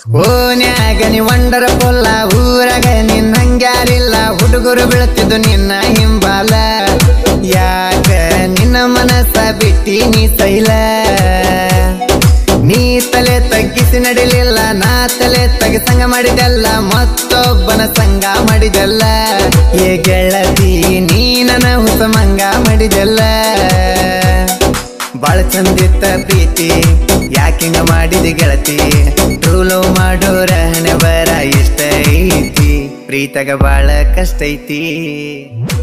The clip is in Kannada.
ಓನ್ಯಾಗ ನೀ ವಂಡರ ಪೊಲ್ಲ ಊರಾಗ ನಿನ್ನ ಹಂಗ್ಯಾರಿಲ್ಲ ಹುಡುಗರು ಬೀಳ್ತಿದ್ದು ನಿನ್ನ ಹಿಂಬಾಲ ಯಾಕ ನಿನ್ನ ಮನಸ್ಸ ಬಿಟ್ಟಿ ನೀ ಸೈಲ ನೀ ತಲೆ ತಗ್ಗಿಸಿ ನಡಿಲಿಲ್ಲ ನಾ ತಲೆ ತಗ್ಗಿಸಂಗ ಮಾಡಿದೆಲ್ಲ ಮತ್ತೊಬ್ಬನ ಸಂಗ ಮಾಡಿದೆಲ್ಲ ಏ ಗೆಳತಿ ನೀ ನನ್ನ ಹೊಸ ಮಂಗ ಮಾಡಿದೆಲ್ಲ ಬಾಳ ಚಂದಿತ್ತ ಪ್ರೀತಿ ಯಾಕಿಂಗ ಮಾಡಿದ ಗೆಳತಿ ಟ್ರೂಲೋ ಮಾಡೋರ ಹಣೆ ಬರ ಇಷ್ಟ ಐತಿ ಪ್ರೀತಗ ಬಾಳ ಕಷ್ಟ ಐತಿ